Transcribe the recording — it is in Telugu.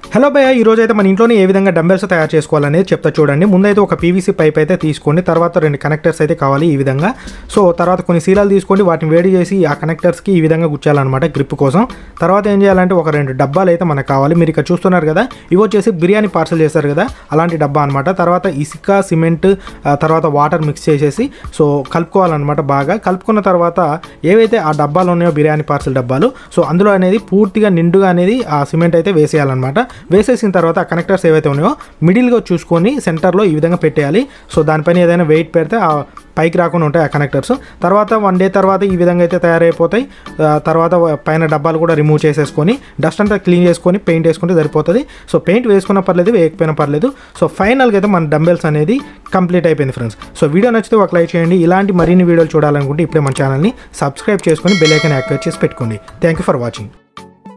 హలో భయ్య ఈ రోజు అయితే మన ఇంట్లోనే ఏ విధంగా డంబెల్స్ తయారు చేసుకోవాలనేది చెప్తా చూడండి ముందైతే ఒక పీవీసీ పైప్ అయితే తీసుకోండి తర్వాత రెండు కనెక్టర్స్ అయితే కావాలి ఈ విధంగా సో తర్వాత కొన్ని సీలాలు తీసుకోండి వాటిని వేడి చేసి ఆ కనెక్టర్స్కి ఈ విధంగా గుచ్చాలన్నమాట గ్రిప్ కోసం తర్వాత ఏం చేయాలంటే ఒక రెండు డబ్బాలు అయితే మనకు కావాలి మీరు ఇక్కడ చూస్తున్నారు కదా ఇవి వచ్చేసి బిర్యానీ పార్సల్ చేస్తారు కదా అలాంటి డబ్బా అనమాట తర్వాత ఇసుక సిమెంట్ ఆ తర్వాత వాటర్ మిక్స్ చేసేసి సో కలుపుకోవాలన్నమాట బాగా కలుపుకున్న తర్వాత ఏవైతే ఆ డబ్బాలు ఉన్నాయో బిర్యానీ పార్సల్ డబ్బాలు సో అందులో అనేది పూర్తిగా నిండుగా అనేది ఆ సిమెంట్ అయితే వేసేయాలన్నమాట వేసేసిన తర్వాత ఆ కనెక్టర్స్ ఏవైతే ఉన్నాయో మిడిల్గా చూసుకొని సెంటర్లో ఈ విధంగా పెట్టేయాలి సో దానిపైన ఏదైనా వెయిట్ పెడితే ఆ పైకి రాకుండా ఉంటాయి ఆ కనెక్టర్స్ తర్వాత వన్ డే తర్వాత ఈ విధంగా అయితే తయారైపోతాయి ఆ తర్వాత పైన డబ్బాలు కూడా రిమూవ్ చేసేసుకొని డస్ట్ అంతా క్లీన్ చేసుకొని పెయింట్ వేసుకుంటే సరిపోతుంది సో పెయింట్ వేసుకున్న పర్లేదు వేయకపోయినా పర్లేదు సో ఫైనల్గా అయితే మన డంబెల్స్ అనేది కంప్లీట్ అయిపోయింది ఫ్రెండ్స్ సో వీడియో నచ్చితే ఒక లైక్ చేయండి ఇలాంటి మరిన్ని వీడియోలు చూడాలనుకుంటే ఇప్పుడే మన ఛానల్ని సబ్స్క్రైబ్ చేసుకొని బెల్ ఐకాన్ యాక్టివేట్ చేసి పెట్టుకోండి థ్యాంక్ యూ ఫర్ వాచింగ్